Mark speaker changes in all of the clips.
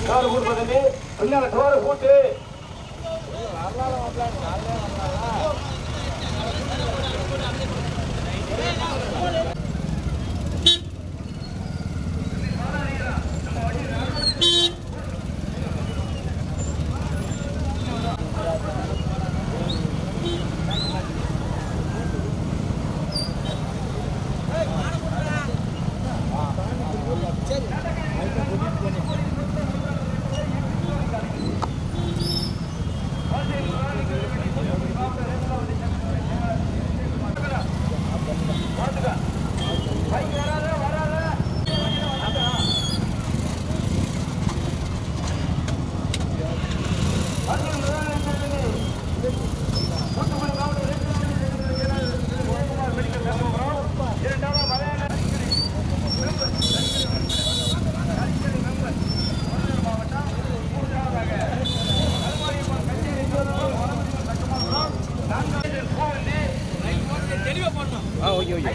Speaker 1: Door கூட்டு தம்பி பின்னால டோரை கூட்டு
Speaker 2: ஆ ஓகே ஓகே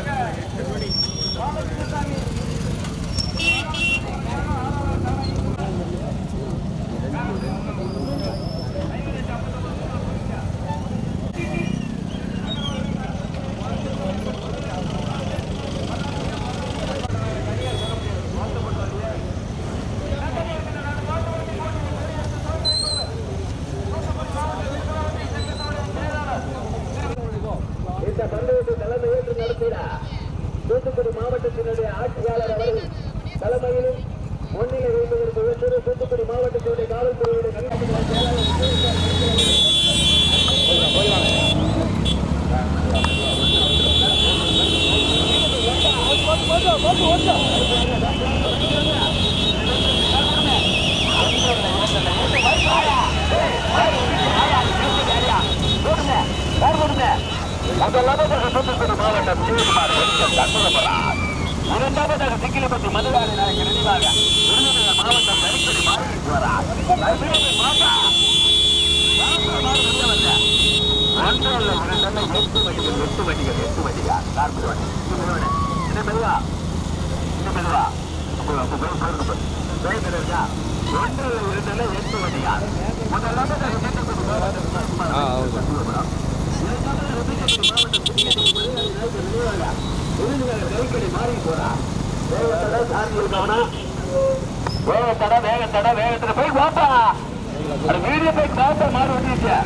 Speaker 1: இந்த பந்தயத்தை தலைமையேற்று நடத்திட தூத்துக்குடி மாவட்டத்தினுடைய ஆட்சியாளர் அவர்கள் தலைமையிலும் முன்னிலை வைப்பதற்கு உயர்ந்த தூத்துக்குடி மாவட்டத்தினுடைய காவல்துறையுடைய கண்காணிப்பு செயலாளர் முதலாவதாக தூத்துக்குடி மாவட்டம் சிவகுமார் வெளிச்சம் தற்புறப்படுறார் இரண்டாவதாக சிக்கிலிப்பட்டி மதுராணி நாயகர் நினைவாக விருதுநகர் மாவட்டம் நெருக்கடி மாறுகிறார் ஒன்றல்ல இரண்டல்ல எட்டு வண்டிகள் எட்டு வண்டிகள் எட்டு வண்டிகள் கார்பது வண்டி இது மெதுவானே இது மெதுவா இது மெதுவா அப்போ அப்போ போய் போயிருக்கு போய் மெதுவா ஒன்றல்ல இரண்டல்ல எட்டு வண்டிகள் முதலாவதாக தூத்துக்குடி மாவட்டம் சிவகுமார்
Speaker 2: ஆ ஓகே
Speaker 1: தற்புறப்படுறார் வேகத்தட வேகத்தட வேகத்தட போய் வாப்பா அது வீடியோ போய் காத்த மாறி வந்துருச்சு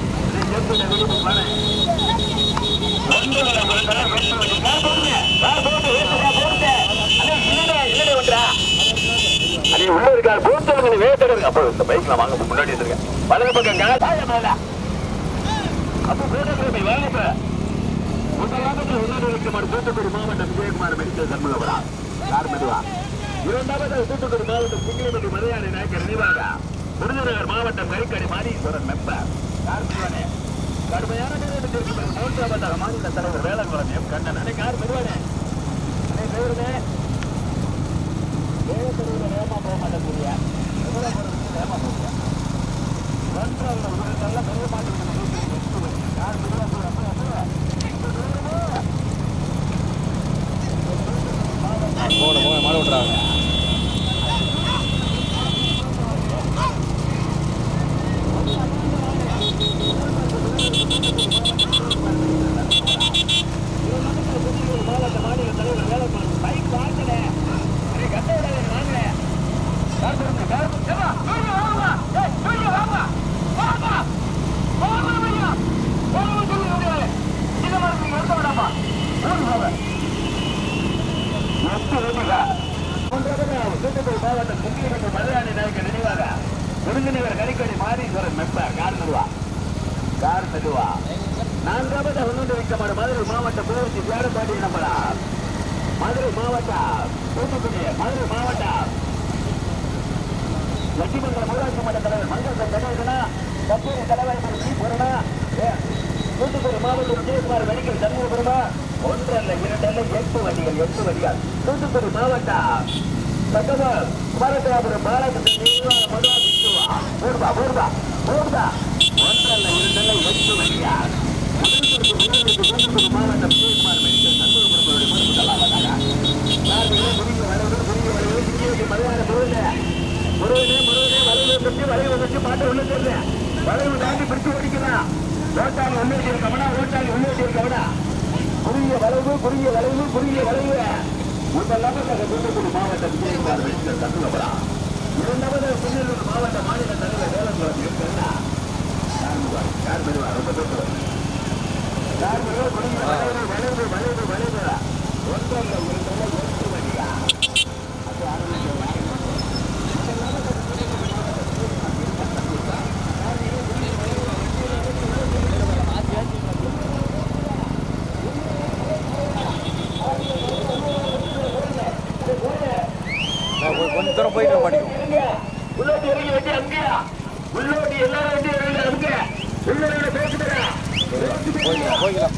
Speaker 1: உள்ள இருக்கா போட்டு வேகத்தட அப்போ இந்த பைக்ல வாங்க முன்னாடி இருக்கேன் வலது பக்கம் காய மேல அப்ப போட்டோகிராபி வாங்க முதலாவது உணர்வுக்குமார் தூத்துக்குடி மாவட்டம் விஜயகுமார் மெடிக்கல் சண்முகபுரா யார் மெதுவா இரண்டாவது தூத்துக்குடி மாவட்டம் சிங்கிலிப்பட்டி மலையாளி நாயக்கர் நினைவாக விருதுநகர் மாவட்டம் கரிக்கடி மாரீஸ்வரன் மெம்பர் யார் மெதுவானே கடுமையான நேரத்திற்கு மூன்றாவதாக மாநில தலைவர் வேளாங்குளம் எம் கண்ணன் அன்னைக்கு யார் மெதுவானே அன்னை தேவருமே வேகத்தருவில் வேகமா போக மாட்டேங்குது வேகமா போக ஒன்றாவது ஒரு நல்ல பெரிய மாற்றம் யார் மெதுவா போக
Speaker 2: போகல போக மாட விட்றாங்க
Speaker 1: விருந்தினர் கரிக்கடி மாரீஸ்வரன் மெம்பர் கார் மெதுவா கார் மெதுவா நான்காவது ஒன்று வைக்கப்படும் மதுரை மாவட்டம் பூர்த்தி சேரப்பாடி நம்பரா மதுரை மாவட்டம் தூத்துக்குடி மதுரை மாவட்டம் லட்சுமங்கலம் ஊராட்சி மன்ற தலைவர் மங்கல் கணேசனா கச்சேரி தலைவர் திரு சி பொருணா தூத்துக்குடி மாவட்டம் விஜயகுமார் மெடிக்கல் சண்முகபுரமா ஒன்று அல்ல இரண்டு அல்ல எட்டு வண்டிகள் எட்டு வண்டிகள் தூத்துக்குடி மாவட்டம் பக்கவர் குமாரசாபுரம் பாலகிருஷ்ணன் நீர்வாக மதுவா விஷ்ணுவா மூர்பா மூர்பா மூர்பா ஒன்று அல்ல இரண்டு அல்ல எட்டு வண்டிகள் தூத்துக்குடி மாவட்டம் விஜயகுமார் மெடிக்கல் சண்முகபுரமுடைய மறுப்பு தலாவதாக மலையான பொருள் முருகனே முருகனே வளைவு கட்டி வளைவு கட்டி மாட்டை உள்ள சொல்லு வளைவு தாண்டி பிடிச்சு ஓடிக்கலாம் ஓட்டாளி உள்ளே கவனா ஓட்டாளி உள்ளே கவனா குறுகிய வளைவு குறுகிய வளைவு குறுகிய வளைவு முதலாக தூத்துக்குடி மாவட்ட விஜயகுமார் வெளியில் தந்துள்ளவரா இரண்டாவது திருநெல்வேலி மாவட்ட மாநில தலைவர் வேலங்குளம் இருக்கிறதா யார் பெறுவா ரொம்ப பேசுவார் யார் பெறுவா குறுகிய வளைவு வளைவு வளைவு வளைவு ஒன்றல்ல இரண்டல்ல ஒன்று வழியா அது ஆரம்பிக்க
Speaker 2: நான் கொ- கொஞ்ச தூரம் போயிட்டு மாட்டேங்கும்
Speaker 1: உள்ளோட்டி இறங்கி வெட்டி அங்கேயா உள்ளோட்டி எல்லாரும் வெட்டி இறங்கி அங்க உள்ளோட பேசுகிறா
Speaker 2: போய்க்கலாம் போய்க்கலாம்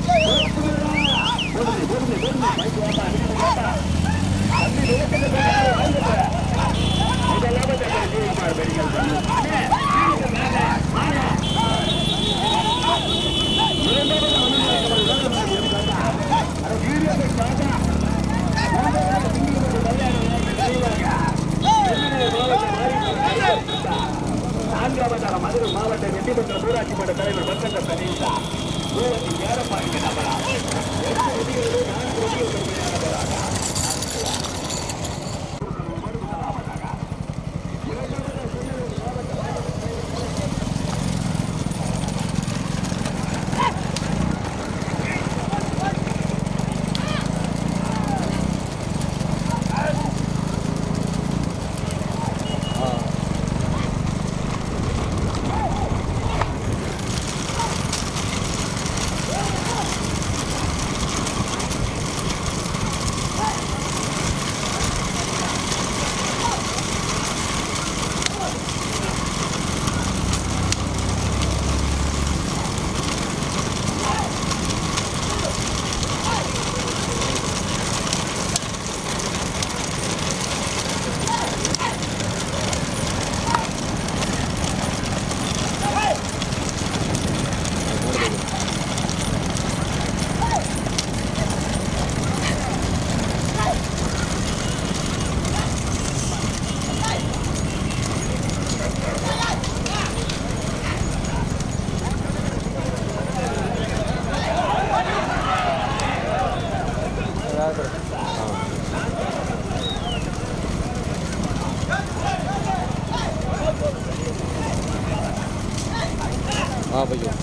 Speaker 1: நான்காவதாக மதுரை மாவட்ட வெற்றிபெற்ற ஊராட்சி மன்ற தலைவர் பக்கத்த கணேசா ஊரத்தின் ஏறப்பாடு நபரா
Speaker 2: ஆ ஆ போய்க்கலாம்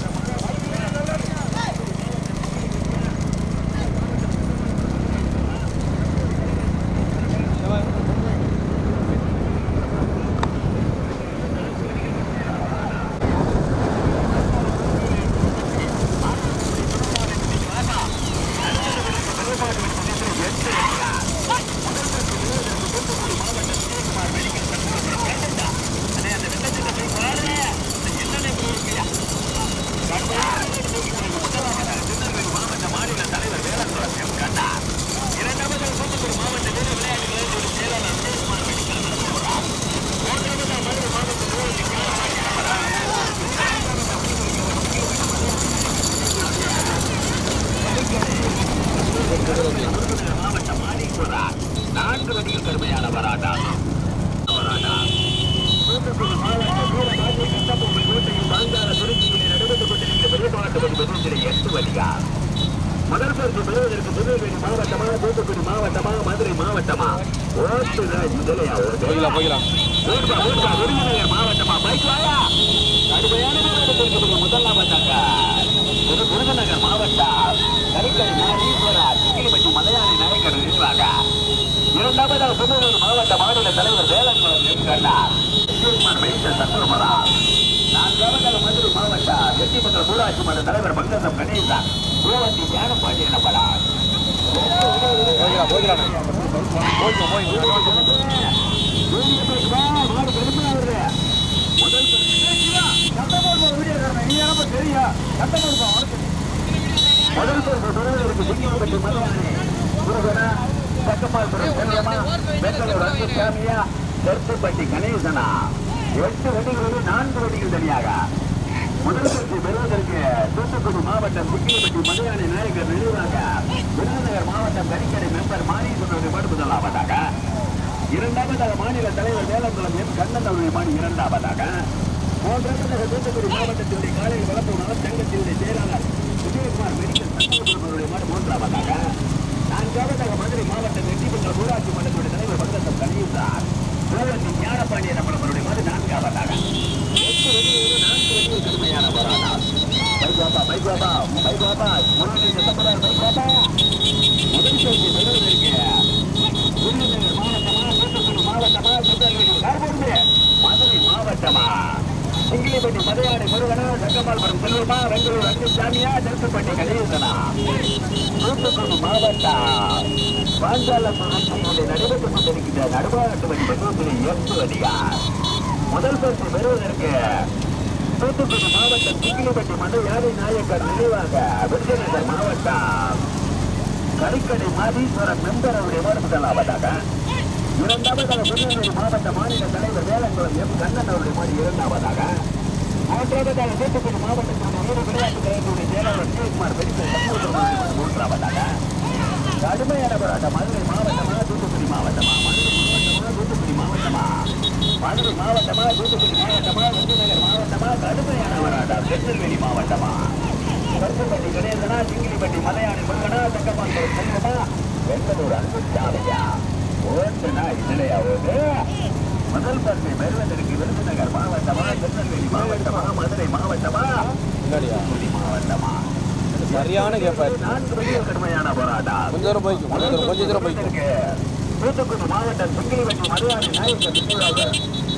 Speaker 1: நான்கு வண்டிகள் கடுமையான வராட்டா வராட்டா தூத்துக்குடி மாவட்ட வீரபாண்டிய கட்டபொம்மன் கோட்டையில் பாஞ்சால துருக்கியில் நடைபெற்றுக் கொண்டிருக்கிற பெரியபாட்டு பெருந்திரை எட்டு வழியா முதல் பரிசு பெறுவதற்கு திருநெல்வேலி மாவட்டமா தூத்துக்குடி மாவட்டமா மதுரை மாவட்டமா ஓட்டுநர் முதலையா
Speaker 2: போய்க்கலாம் போய்க்கலாம்
Speaker 1: ஊர்பா ஊர்பா விருதுநகர் மாவட்டமா பைக் வாயா கடுமையான போராட்டத்திற்கு முதலாவதாக திரு விருதுநகர் மாவட்டம் கரிக்கடை நாடீஸ்வரா சிக்கிலிப்பட்டி மலையாளி நாயக்கர் நினைவாக இரண்டாவதாக புதுவூர் மாவட்ட மாநில தலைவர் வேலங்குளம் என்கிறார் விஜயகுமார் வைத்த சத்துருமரா நான்காவதாக மதுரை மாவட்ட வெற்றிமங்கலம் ஊராட்சி மன்ற தலைவர் பங்கசம் கணேசன் கோவந்தி ஞானபாண்டி எனப்படா
Speaker 2: போய்க்கலாம் போய்க்கலாம் போய்க்கலாம் போய்க்கலாம்
Speaker 1: முதல் பரிசு பெறுவதற்கு சிக்கிலிப்பட்டி மலையாளி முருகனா சக்கமால்புரம் செல்வமா பெங்களூர் அன்புசாமியா தெற்குப்பட்டி கணேசனா எட்டு வண்டிகளில் நான்கு வண்டிகள் தனியாக முதல் பரிசு பெறுவதற்கு தூத்துக்குடி மாவட்டம் சிக்கிலிப்பட்டி மலையாளி நாயகர் நினைவாக விருதுநகர் மாவட்டம் கரிக்கடை மெம்பர் மாரீஸ்வரர் முதலாவதாக இரண்டாவதாக மாநில தலைவர் வேலங்குளம் எம் கண்ணன் அவருடைய மாணி இரண்டாவதாக மூன்றாவதாக தூத்துக்குடி மாவட்டத்தினுடைய காலையில் வளர்ப்பவனாக சங்கத்தினுடைய செயலாளர் விஜயகுமார் மெடிக்கல் சங்கத்தின் அவருடைய மாடு மூன்றாவதாக நான்காவதாக மதுரை மாவட்ட வெற்றிபுங்கள் ஊராட்சி மன்றத்துடைய தலைவர் பங்கத்தம் கலியுத்தார் கோவத்தி ஞானபாண்டிய நம்மளுடைய மாடு நான்காவதாக எட்டு வெளியூர் நான்கு வெளியூர் கடுமையான போராட்டம் bike Baba bike Baba bike Baba முருகனை சத்தப்படுறார் பைக் பாபா முதல் சேர்க்கை பெறுவதற்கு விருதுநகர் மாவட்டமா தூத்துக்குடி மாவட்டமா திருநெல்வேலி கார்போர்டு மதுரை மாவட்டமா சிங்கிலிப்பட்டி மதையாடி முருகனா சங்கமால்புரம் செல்வமா பெங்களூர் அங்கிசாமியா தெற்குப்பட்டி கணேசனா தூத்துக்குடி மாவட்டம் பாஞ்சாலத்தூர் நகரில் நடைபெற்றுக் கொண்டிருக்கின்ற நடுவாட்டுமணி பெற்றோர்களை எட்டு அதிகார் முதல் பரிசு பெறுவதற்கு தூத்துக்குடி மாவட்டம் சிங்கிலிப்பட்டி மதையாடி நாயக்கர் நினைவாக விருதுநகர் மாவட்டம் கரிக்கடை மாதீஸ்வரன் மெம்பர் அவருடைய வார்டு முதலாவதாக இரண்டாவதாக திருநெல்வேலி மாவட்ட மாநில தலைவர் வேலங்குளம் எம் கண்ணன் அவருடைய மாடி இரண்டாவதாக மூன்றாவதாக தூத்துக்குடி மாவட்டத்தினுடைய வீர விளையாட்டு கழகத்துடைய செயலாளர் சிவகுமார் மெடிக்கல் சமூகத்தினுடைய மூன்றாவதாக கடுமையான போராட்டம் மதுரை மாவட்டமா தூத்துக்குடி மாவட்டமா மதுரை மாவட்டமா தூத்துக்குடி மாவட்டமா மதுரை மாவட்டமா தூத்துக்குடி மாவட்டமா விருதுநகர் மாவட்டமா கடுமையான போராட்டம் திருநெல்வேலி மாவட்டமா கருப்புப்பட்டி கணேசனா சிங்கிலிப்பட்டி மலையாளி முருகனா தக்கப்பான்புரம் செல்வமா பெங்களூர் அன்புச்சாலையா ஓட்டுனா இல்லையா ஓடு முதல் பரிசை பெறுவதற்கு விருதுநகர் மாவட்டமா திருநெல்வேலி மாவட்டமா மதுரை மாவட்டமா
Speaker 2: முன்னாடியா
Speaker 1: தூத்துக்குடி மாவட்டமா
Speaker 2: சரியான கேப்பாரு
Speaker 1: நான்கு வெளியில் கடுமையான போராட்டம்
Speaker 2: கொஞ்ச தூரம் போய்க்கும் கொஞ்ச தூரம் கொஞ்ச தூரம் போய்க்கும்
Speaker 1: தூத்துக்குடி மாவட்டம் சிங்கிலிப்பட்டி மலையாளி நாயக்கர் திருவிழாவில்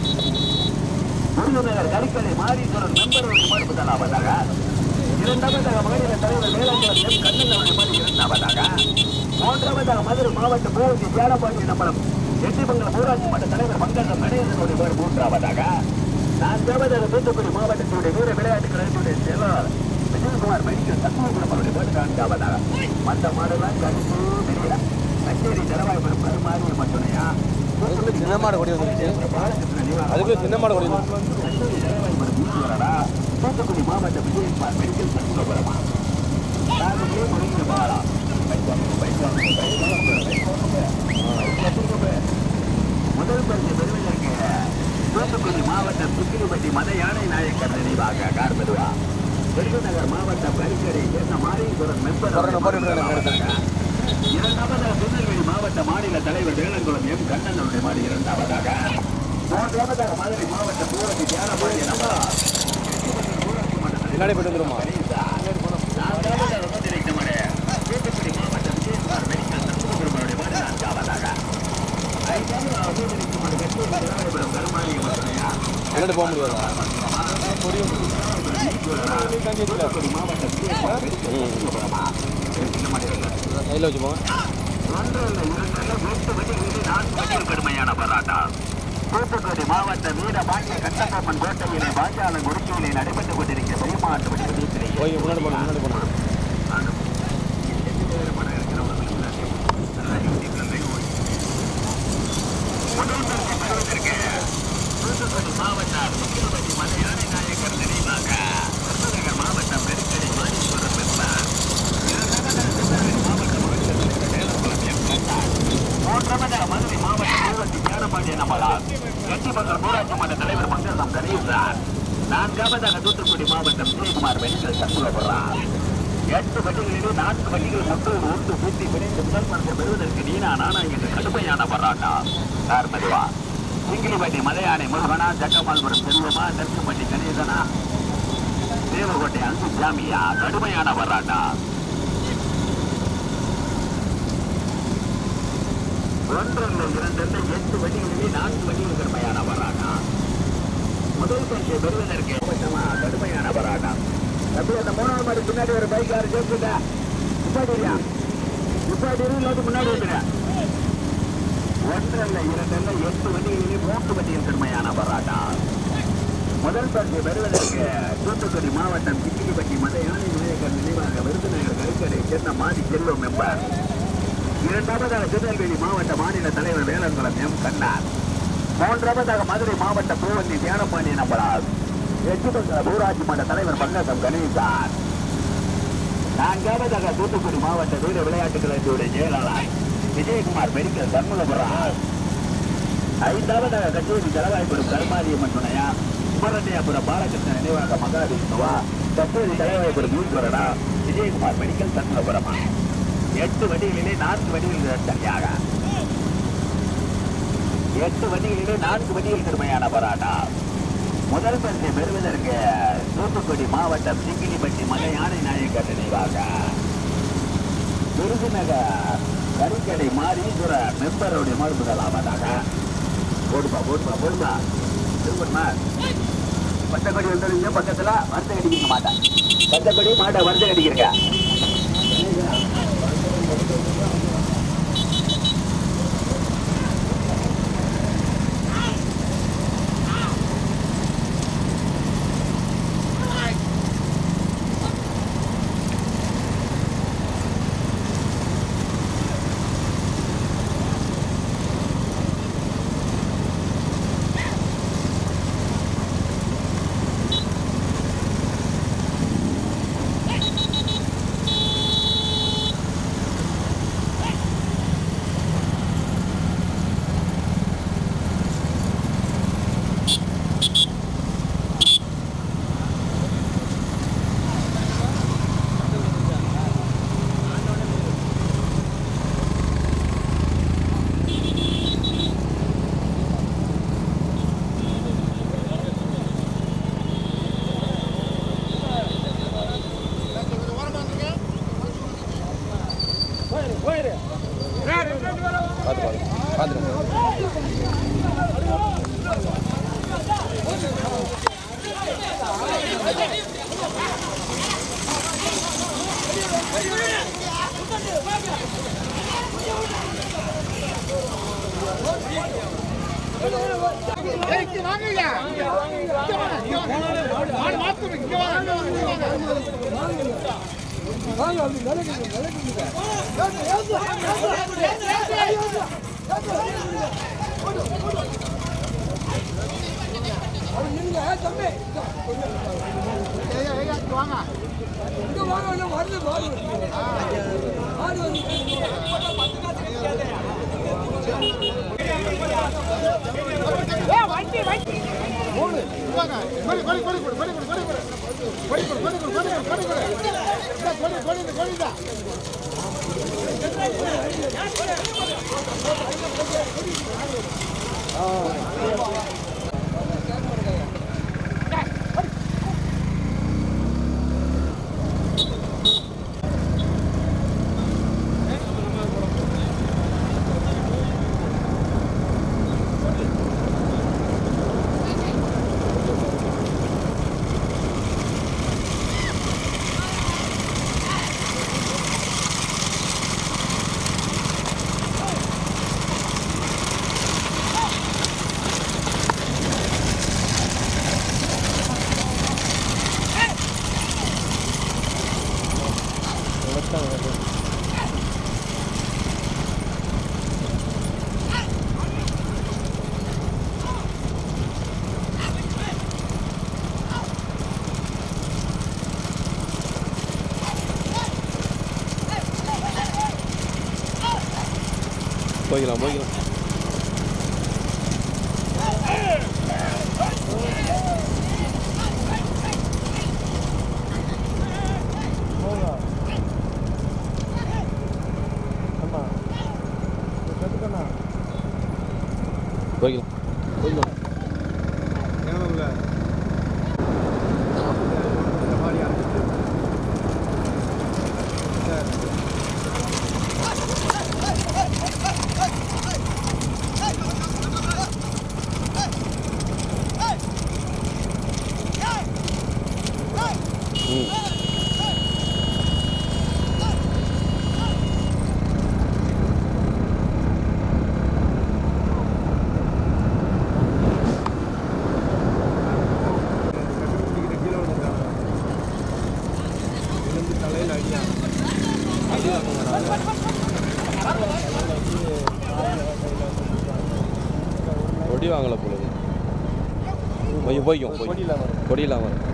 Speaker 1: விருதுநகர் கரிக்கலை மாரீஸ்வரன் மெம்பர் மாடு முதலாவதாக இரண்டாவதாக மாநில தலைவர் வேளாண்குளம் எம் கண்ணன் அவருடைய மாடு இரண்டாவதாக மூன்றாவதாக மதுரை மாவட்ட பூவதி தியானபாண்டி நம்பலம் எட்டிமங்கலம் ஊராட்சி மன்ற தலைவர் மங்கலம் கணேசனுடைய மாடு மூன்றாவதாக நான்காவதாக தூத்துக்குடி மாவட்டத்தினுடைய வீர விளையாட்டு கழகத்துடைய செயலாளர் விஜயகுமார் மெடிக்கல் சண்முகம் அவருடைய மாடு நான்காவதாக மற்ற மாடெல்லாம் கருத்து தெரியல கச்சேரி தரவாய்புரம் பெருமாறிய மட்டுனையா
Speaker 2: அதுக்குள்ள சின்ன மாடு கொடி வந்துருச்சு அதுக்குள்ள சின்ன மாடு கொடி வந்துருச்சு
Speaker 1: தூத்துக்குடி மாவட்ட விஜயகுமார் மெடிக்கல் சண்முகபுரமா நாகப்பட்டினம் முடிந்த பாலா முதல் பரிசு பெறுவதற்கு தூத்துக்குடி மாவட்டம் சுக்கிலிப்பட்டி மத யானை நாயக்கர் நினைவாக கார்பெருவா விருதுநகர் மாவட்டம் கரிக்கடை என்ன மாரீஸ்வரன் மெம்பர்
Speaker 2: போடுறேன், போடுறேன், போடுறேன்.
Speaker 1: இரண்டாவதாக திருநெல்வேலி மாவட்ட மாநில தலைவர் வேளங்குளம் எம் கண்ணன் அவருடைய மாடி இரண்டாவதாக மூன்றாவதாக மதுரை மாவட்ட பூரத்தி தியானபாண்டிய நம்பர்
Speaker 2: பின்னாடி போயிட்டு வந்துருமா
Speaker 1: நான்காவதாக ரோதிரிக்க மாடு தூத்துக்குடி மாவட்டம் விஜயகுமார் மெடிக்கல் சண்முகபெருமானுடைய மாடு நான்காவதாக ஐந்தாவது ரோதிரிக்க மாடு வெட்டூர் திருநாயபுரம் கருமாரிய மதுரையா
Speaker 2: பின்னாடி போக முடியாதா
Speaker 1: தூத்துக்குடி மாவட்டம் விஜயகுமார் மெடிக்கல் சண்முகபுரமா இந்த மாடு இல்லை
Speaker 2: கையில் வச்சு போங்க
Speaker 1: ஒன்றல்ல இரண்டல்ல எட்டு வண்டிகளில் நான்கு வண்டிகள் கடுமையான போராட்டம் தூத்துக்குடி மாவட்ட வீர பாண்டிய கட்டப்பம்மன் கோட்டையிலே பாஞ்சால குருக்கியிலே நடைபெற்றுக் கொண்டிருக்கிற பெரியமாட்டு வடிவத்திலே
Speaker 2: போய் முன்னாடி போன முன்னாடி போன
Speaker 1: தூத்துக்குடி மாவட்டம் சுக்கிரபதி மலையாள நாயக்கர் நினைவாக விருதுநகர் மாவட்டம் நெருக்கடி மாதீஸ்வரர் பெற்றார் மூன்றாவதாக மதுரை மாவட்டம் ஊரத்தி ஞானபாண்டிய நம்பலார் எட்டிமங்கல் ஊராட்சி மன்ற தலைவர் மங்கலம் கணேசன் நான்காவதாக தூத்துக்குடி மாவட்டம் விஜயகுமார் மெடிக்கல் சண்முகபுரம் எட்டு வண்டிகளிலே நான்கு வண்டிகள் மட்டும் ஒன்று பூத்தி பிணைந்து முதல் பரிசு பெறுவதற்கு நீனா நானா என்று கடுமையான போராட்டம் கார்மதிவா சிங்கிலிப்பட்டி மலையானை முருகனா ஜக்கமால்புரம் செல்வமா தெற்குப்பட்டி கணேசனா தேவகோட்டை அங்கு சாமியா கடுமையான போராட்டம் ஒன்றல்ல இரண்டல்ல எட்டு வண்டிகளிலே நான்கு வண்டிகள் கடுமையான போராட்டம் முதல் பரிசை பெறுவதற்கு அவசரமா கடுமையான போராட்டம் அப்படியே அந்த மூணாவது மாடி பின்னாடி ஒரு பைக்காரு சேர்த்துட்ட நிப்பாட்டியா நிப்பாட்டி இல்லாத முன்னாடி வந்துட ஒன்றல்ல இரண்டல்ல எட்டு வண்டிகளிலே மூன்று வண்டிகள் கடுமையான போராட்டம் முதல் பரிசை பெறுவதற்கு தூத்துக்குடி மாவட்டம் கிட்டிலிப்பட்டி மத யானை நாயக்கர் நினைவாக விருதுநகர் கருக்கடை சேர்ந்த மாதி செல்வம் மெம்பர் இரண்டாவதாக திருநெல்வேலி மாவட்ட மாநில தலைவர் வேலங்குளம் எம் கண்ணார் மூன்றாவதாக மதுரை மாவட்ட பூவந்தி தியானபாண்டி நம்பரால் எட்டுமங்கல ஊராட்சி மன்ற தலைவர் பங்கசம் கணேசார் நான்காவதாக தூத்துக்குடி மாவட்ட வீர விளையாட்டு கழகத்துடைய செயலாளர் விஜயகுமார் மெடிக்கல் சண்முகபுரம் ஐந்தாவதாக கச்சேரி தலைவாய்ப்படும் கருமாரியம்மன் துணையா குமரண்யாபுரம் பாலகிருஷ்ணன் நினைவாக மகாவிஷ்ணுவா கச்சேரி தலைவாய்ப்படும் ஈஸ்வரனா விஜயகுமார் மெடிக்கல் சண்முகபுரமா எட்டு வண்டிகளிலே நான்கு வண்டிகள் தனியாக எட்டு வண்டிகளிலே நான்கு வண்டிகள் திறமையான போராட்டம் முதல் பரிசை பெறுவதற்கு தூத்துக்குடி மாவட்டம் சிங்கிலிப்பட்டி மலை யானை நாயக்கர் நினைவாக விருதுநகர் கறிக்கடை மாரீஸ்வர மெம்பருடைய மாடு முதலாவதாக போடுப்பா போடுப்பா போடுப்பா திருப்பண்ணா பச்சைக்கொடி வந்துருங்க பக்கத்துல வருத்த கடிக்க மாட்டேன் பச்சைக்கொடி மாட்டை வருத்த கடிக்கிறங்க
Speaker 2: பார்த்து பார்த்து பார்த்துருங்க போய்க்கலாம் போய்க்கலாம் போய்க்கலாம் போய்க்கலாம் ம் கொடி வாங்கல பொழுது போய் போய்க்கும் போய் கொடியெல்லாம் வரும்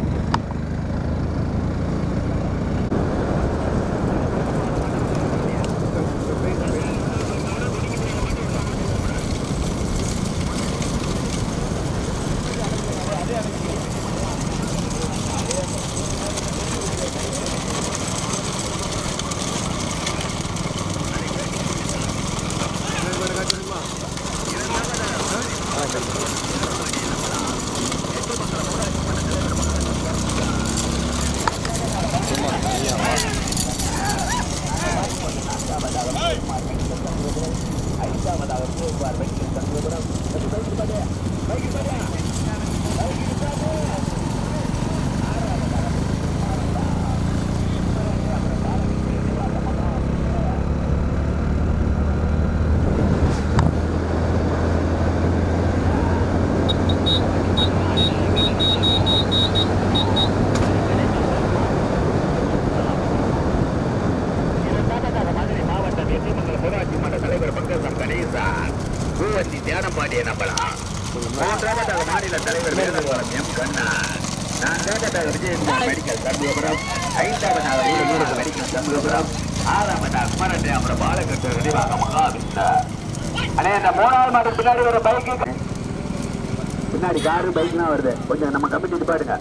Speaker 1: மதுரை மாவட்டம் எட்டிமங்கலம் ஊராட்சி மன்ற தலைவர் பங்கசம் கணேசன் பூவந்தி தியானப்பாண்டிய நம்பலாம் மூன்றாவதாக மாநில தலைவர் வேதகுலம் எம் கண்ணன் நான்காவதாக விஜயகுமார் மெடிக்கல் சண்முகபுரம் ஐந்தாவதாக வீரநூறு மெடிக்கல் சண்முகபுரம் ஆறாவதாக குமரண்டியாபுரம் பாலகட்டு நினைவாக மகாவிஷ்ணர் அண்ணே இந்த மூணாவது மாதம் பின்னாடி ஒரு பைக்கு பின்னாடி காரு பைக்லாம் வருது கொஞ்சம் நம்ம கமிட்டி பாருங்க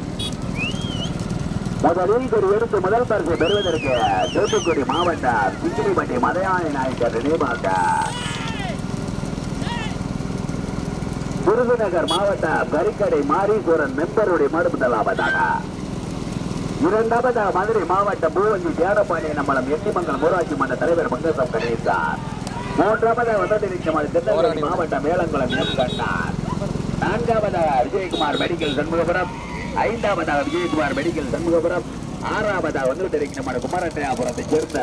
Speaker 1: முதலில் ஒரு எடுத்து முதல் பரிசு பெறுவதற்கு தூத்துக்குடி மாவட்டம் சிங்கிரிப்பட்டி மதையானை நாயக்கர் நினைவாக விருதுநகர் மாவட்டம் கரிக்கடை மாரீஸ்வரன் மெம்பருடைய மறுமுதலாவதாக இரண்டாவதாக மதுரை மாவட்டம் பூவஞ்சி தேடப்பாண்டிய நம்மளம் எட்டிமங்கலம் ஊராட்சி மன்ற தலைவர் மங்கசம் கணேசன் மூன்றாவதாக வசதிரிக்கும் திருநெல்வேலி மாவட்டம் வேளங்குளம் எம் கண்ணான் நான்காவதாக விஜயகுமார் மெடிக்கல் சண்முகபுரம் ஐந்தாவதாக விஜயகுமார் மெடிக்கல் சண்முகபுரம் ஆறாவதாக வந்துட்டு இருக்கிற நம்ம குமாரட்டையாபுரத்தை சேர்ந்த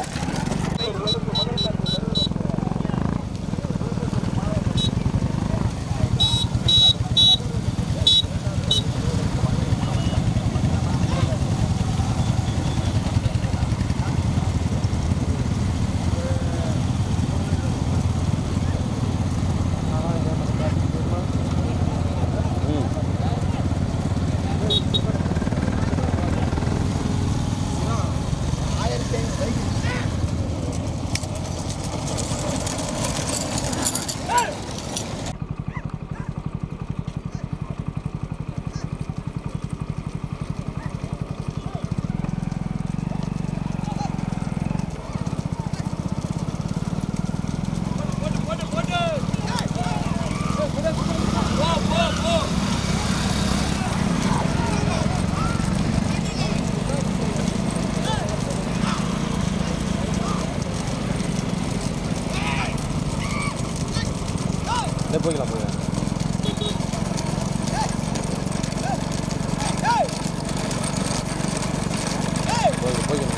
Speaker 2: இதே போய்க்கலாம் போய் போய் போய்க்கலாம்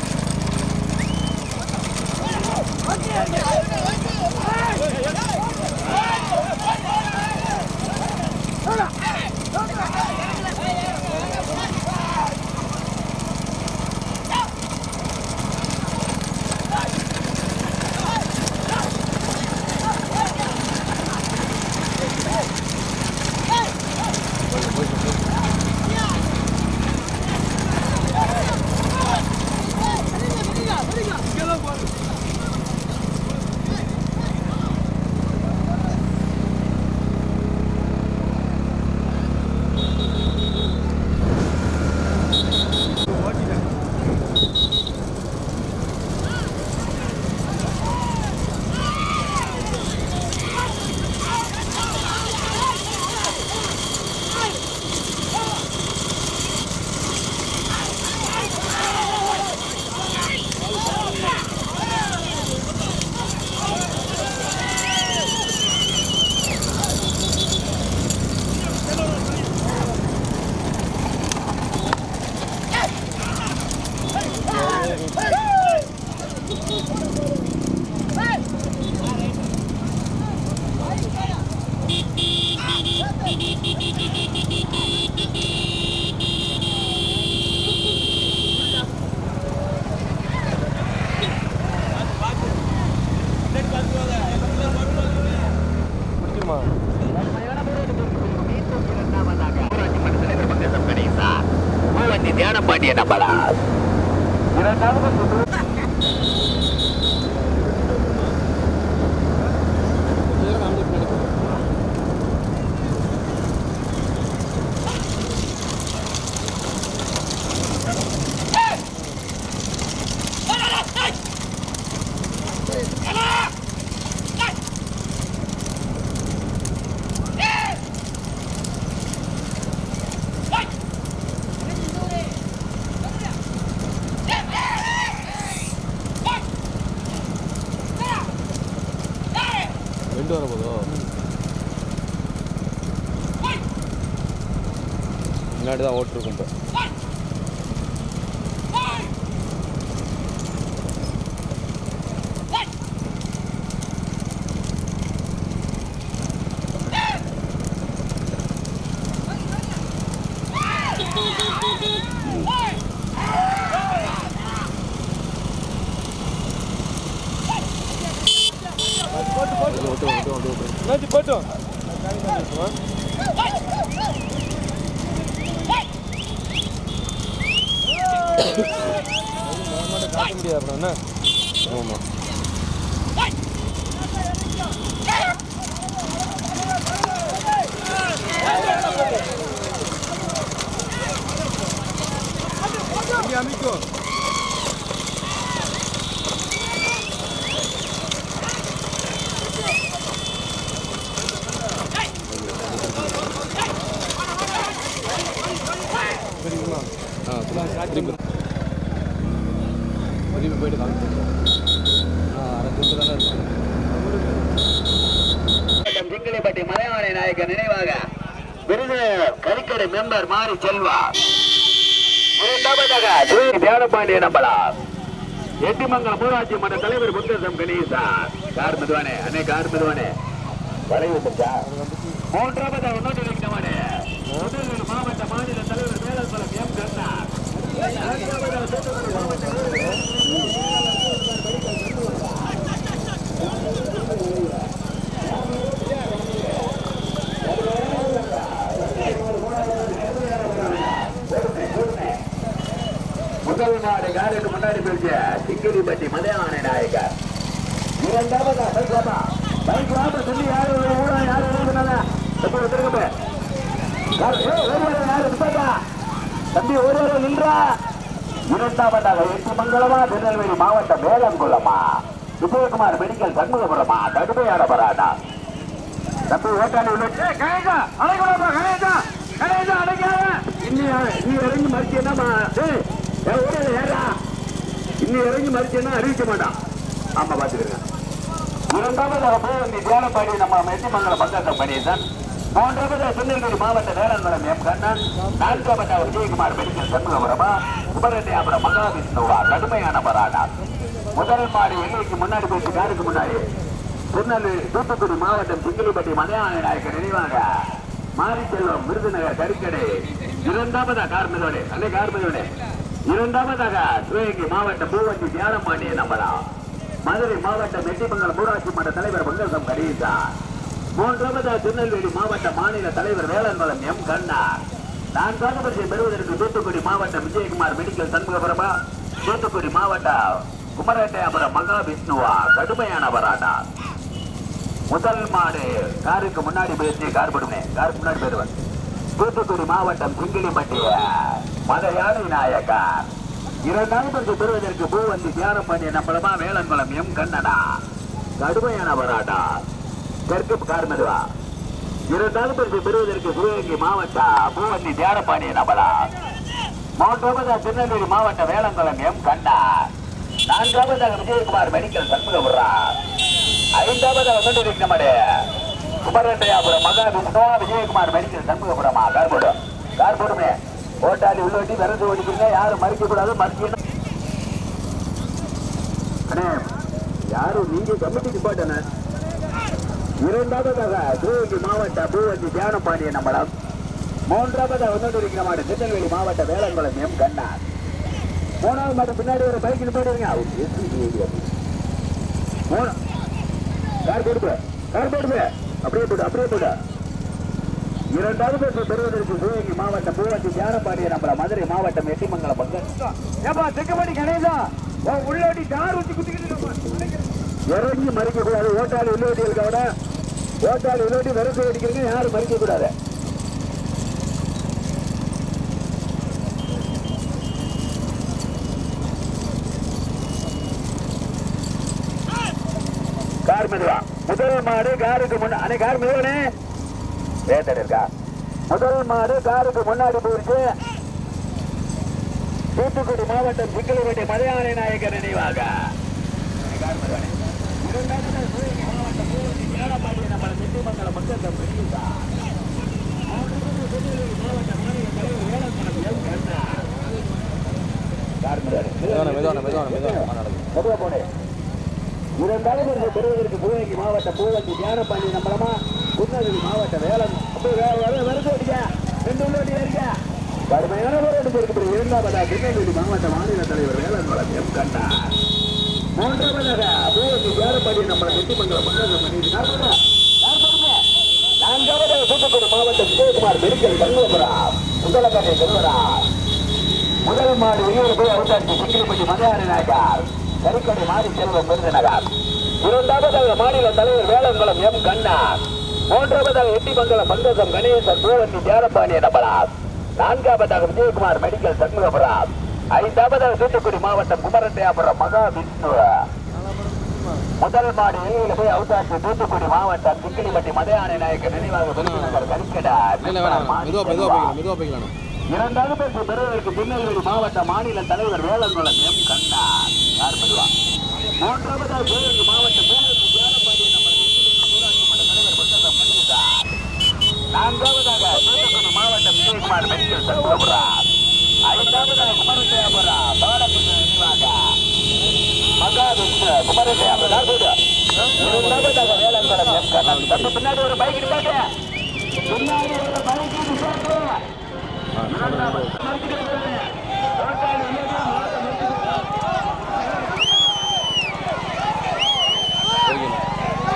Speaker 2: முடிச்சிருமா
Speaker 1: ஊராட்சி மன்ற தலைவர் பங்கசம் கணேசன் பூவந்தி தியானப்பாண்டிய நம்பலா இரண்டாவது சுற்று
Speaker 3: Hey!
Speaker 2: முன்னாடி தான் ஓட்டிருக்கும் இப்போ ஓட்டு ஓட்டு ஓட்டு ஓட்டு ஓட்டு என்னாச்சு போட்டோம் காட்ட முடியாது அப்புறம் என்ன ஆமாம் இங்கே அமைக்கும் சரிங்களா ஆ திரும்பி திரும்பி போயிட்டு காமிச்சிருக்கோம் ஆ அரை துண்டு தானே இருக்கு
Speaker 1: சிங்கிளிப்பட்டி மலையாள நாயக்கர் நினைவாக விருது கறிக்கடை மெம்பர் மாரி செல்வா இரண்டாவதாக ஸ்ரீ தியானபாண்டிய நம்பலா எட்டிமங்கலம் ஊராட்சி மன்ற தலைவர் புத்தசம் கணேசா கார் மெதுவானே அண்ணே கார் மெதுவானே வளைவு செஞ்சா மூன்றாவதாக இன்னொரு வைக்கவானே முதல்வர் மாவட்ட மாநில தலைவர் வேளாண்குளம் எம் கண்ணா நான்காவதாக தூத்துக்குடி மாவட்ட முதல் நாடு காருக்கு முன்னாடி போயிடுச்சு சிங்கிரிப்பட்டி மலையாள நாயக்கர் இரண்டாவது பைக்லாமா பைக்லாமா சொல்லி யாரு ஊரா யாரு ஊருனால எப்படி திரும்ப தம்பி ஒருவரை நின்றா இரண்டாவதாக எட்டு மங்கலமா திருநெல்வேலி மாவட்டம் வேலங்குளமா விஜயகுமார் மெடிக்கல் சண்முகபுரமா கடுமையான பராட்டா தம்பி ஓட்டாளி உள்ளே கணேசா அழைக்கலாமா கணேசா கணேசா அழைக்காத இன்னி நீ இறங்கி மறிச்சு என்னமா ஏய் ஏய், ஓடாத, ஏறா இன்னி இறங்கி மறிச்சுன்னா அறிவிக்க மாட்டான் ஆமா பாத்துக்கிறேன் இரண்டாவதாக போய் நீ தியானப்பாடி நம்ம மெட்டிமங்கலம் பக்கத்தில் பண்ணியதான் மூன்றாவது திருநெல்வேலி மாவட்ட வேளாண்மலம் எம் கண்ணன் நான்காவதாக விஜயகுமார் மெடிக்கல் சண்முகபுரமா உபரண்யாபுரம் மகாவிஷ்ணுவா கடுமையான பராடா முதல் மாடி எல்லைக்கு முன்னாடி போயிட்டு யாருக்கு முன்னாடி திருநெல்வேலி தூத்துக்குடி மாவட்டம் சிங்கிலிப்பட்டி மலையாள நாயக்கர் நினைவாக மாரிச்செல்வம் விருதுநகர் கறிக்கடை இரண்டாவதா கார்மிதோடு அல்ல கார்மிதோடு இரண்டாவதாக சிவகங்கை மாவட்டம் பூவஞ்சி தியானபாண்டிய நம்பலாம் மதுரை மாவட்டம் மெட்டிமங்கலம் ஊராட்சி மன்ற தலைவர் மங்கசம் கணேசா மூன்றாவதாக திருநெல்வேலி மாவட்ட மாநில தலைவர் வேளாண்மலம் எம் கண்ணா நான்காவது பரிசை பெறுவதற்கு தூத்துக்குடி மாவட்டம் விஜயகுமார் மெடிக்கல் சண்முகபுரமா தூத்துக்குடி மாவட்டம் குமரட்டையாபுரம் மகா விஷ்ணுவா கடுமையான பராட்டா முதல் மாடு காருக்கு முன்னாடி போயிடுச்சு கார் போடுமே காருக்கு முன்னாடி போயிடுவேன் தூத்துக்குடி மாவட்டம் சிங்கிலிப்பட்டிய மத யானை நாயக்கர் இரண்டாவது பெறுவதற்கு பூவந்தி தியானம் பண்ணி நம்மளமா வேளங்குளம் எம் கண்ணனா கடுமையான போராட்டா தெற்கு கார் மெதுவா இரண்டாவது பரிசு பெறுவதற்கு சிவகங்கை மாவட்ட பூவந்தி தியானப்பாண்டிய நபலா மூன்றாவதாக திருநெல்வேலி மாவட்ட வேளங்குளம் எம் கண்ணா நான்காவதாக விஜயகுமார் மெடிக்கல் சண்முகபுரா ஐந்தாவதாக வந்து நம்முடைய குமரண்டையாபுரம் மகா விஷ்ணுவா விஜயகுமார் மெடிக்கல் சண்முகபுரமா கார்போடு கார்போடுமே ஓட்டாளி உள்ளோட்டி விரண்டு ஓடிக்கிறீங்க யாரும் மறிக்க கூடாது மறிக்கணும் அண்ணே யாரும் நீங்க கமிட்டிக்கு போட்டன இரண்டாவதாக சிவகங்கை மாவட்ட பூவந்தி தியானபாண்டிய நம்மளம் மூன்றாவதாக ஒன்னோடு இருக்கிற மாவட்டம் திருநெல்வேலி மாவட்ட வேளங்குளம் எம் கண்ணா மூணாவது மாட்டம் பின்னாடி ஒரு பைக்கில் போயிடுங்க மூணு கார் போடு கார் போடு அப்படியே போடு அப்படியே போடு இரண்டாவது பேர் பெறுவதற்கு சிவகங்கை மாவட்டம் பூவந்தி தியானபாண்டிய நம்மள மதுரை மாவட்டம் எட்டிமங்கலம் பக்கம் ஏப்பா தெக்கப்படி கணேசா உன் உள்ளோட்டி கார் வச்சு குத்திக்கிட்டு இறங்கி மறிக்க கூடாது ஓட்டாளி உள்ளோட்டிகளுக்காக ஓட்டாளி உள்ளோட்டி விரசு அடிக்கிறீங்க யாரும் மறிக்க கூடாது கார் மெதுவா முதல் மாடு காருக்கு முன்ன அன்னை கார் மெதுவானே வேதனை இருக்கா முதல் மாடு காருக்கு முன்னாடி போயிடுச்சு தூத்துக்குடி மாவட்டம் சிக்கலப்பட்டி மலையாள நாயக்கர் நினைவாக கார் மெதுவானே. இரண்டாவது சிவகங்கை மாவட்டம் பூவந்தி மேலப்பாடி நம்ம நெட்டிமங்கலம் மக்கள் பெரியதா மாவட்ட மாநில தலைவர் வேளாண்
Speaker 2: மெதுவான மெதுவான மெதுவான நடக்குது
Speaker 1: மெதுவா போடு இரண்டு தலைவர்கள் பெறுவதற்கு சிவகங்கை மாவட்ட பூவத்தி தியானப்பாண்டி நம்மளமா திருநெல்வேலி மாவட்ட வேளாண் அப்படியே வே- வே- வருது அடிக்க ரெண்டு உள்ள அடி அடிக்க கடுமையான போராட்டம் இருக்கிற இரண்டாவதா திருநெல்வேலி மாவட்ட மாநில தலைவர் வேளாண் வளம் எம் கண்ணா மூன்றாவதாக பூவத்தி தியானப்பாண்டி நம்மளை வெற்றிமங்கலம் மண்டலம் பண்ணியிருக்காங்க நான்காவதாக தூத்துக்குடி மாவட்டம் விஜயகுமார் மெடிக்கல் கருவபுரம் முதலக்கட்டை செல்வராஜ் முதல் மாடு வெளியூர் போய் அவுட்டாட்சி சிங்கிலிப்பட்டி மலையாளி நாயக்கார் கறிக்கடை மாறி செல்வம் விருதுநகர் இரண்டாவதாக மாநில தலைவர் வேளங்குளம் எம் கண்ணா மூன்றாவதாக எட்டிமங்கலம் பங்கசம் கணேசன் பூவத்தி தியானபாண்டிய நபராஸ் நான்காவதாக விஜயகுமார் மெடிக்கல் சண்முகபுரம் ஐந்தாவதாக தூத்துக்குடி மாவட்டம் குமரட்டையாபுரம் மகா விஷ்ணு முதல் மாடு வெளியில போய் அவுட்டாட்சி தூத்துக்குடி மாவட்டம் சிங்கிலிப்பட்டி மலையாளி நாயக்கர் நினைவாக விருதுநகர் கறிக்கடை
Speaker 2: இல்லை வேணாம் மெதுவாக மெதுவாக போய்க்கலாம் மெதுவாக போய்க்கலாம்
Speaker 1: இரண்டாவது பேருக்கு பெறுவதற்கு திருநெல்வேலி மாவட்ட மாநில தலைவர் வேளங்குளம் எம் கண்ணா யார் பெறுவா மூன்றாவதாக சிவகங்கை மாவட்ட பேரரசு தியானபாண்டிய நம்மளை ஊராட்சி மன்ற தலைவர் பக்கத்தம் மணிசார் நான்காவதாக தூத்துக்குடி மாவட்டம் விஜயகுமார் மெடிக்கல் சண்முகபுரம் ஐந்தாவதாக குமரசேபுரா பாலகிருஷ்ண நினைவாக மகாவிஷ்ணு குமரசேபுரா இரண்டாவதாக வேளங்குளம் எம் கண்ணா தம்பி பின்னாடி ஒரு பைக் இருக்காங்க பின்னாடி ஒரு பைக் இருக்காங்க
Speaker 2: போய்க்கலாம்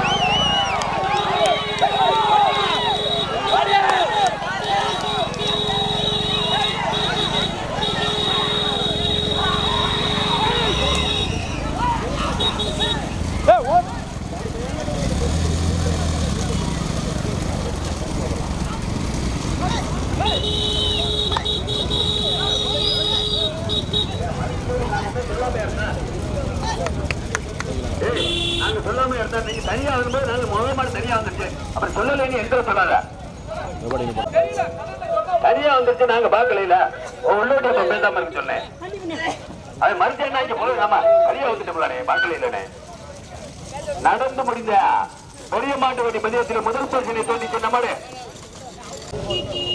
Speaker 1: ஏய், நாங்க சொல்லாம இருந்தா நீங்க தனியா வரும்போது நாங்க முதல் மாடு தனியா வந்துருச்சு அப்புறம் சொல்லலைன்னு எங்க சொல்லாத
Speaker 2: எப்படி நீங்க
Speaker 1: தனியா வந்துருச்சு நாங்க பாக்கல உள்ளோட்டி இப்ப பேசாம இருக்கு சொன்னேன் அது மறுத்து என்ன ஆச்சு போதும் ஆமா தனியா வந்துட்டு போலானே பாக்கல இல்லனே நடந்து முடிந்த பெரிய மாட்டு வண்டி மதியத்தில் முதல் ஸ்டேஷனை தோண்டி சொன்ன மாடு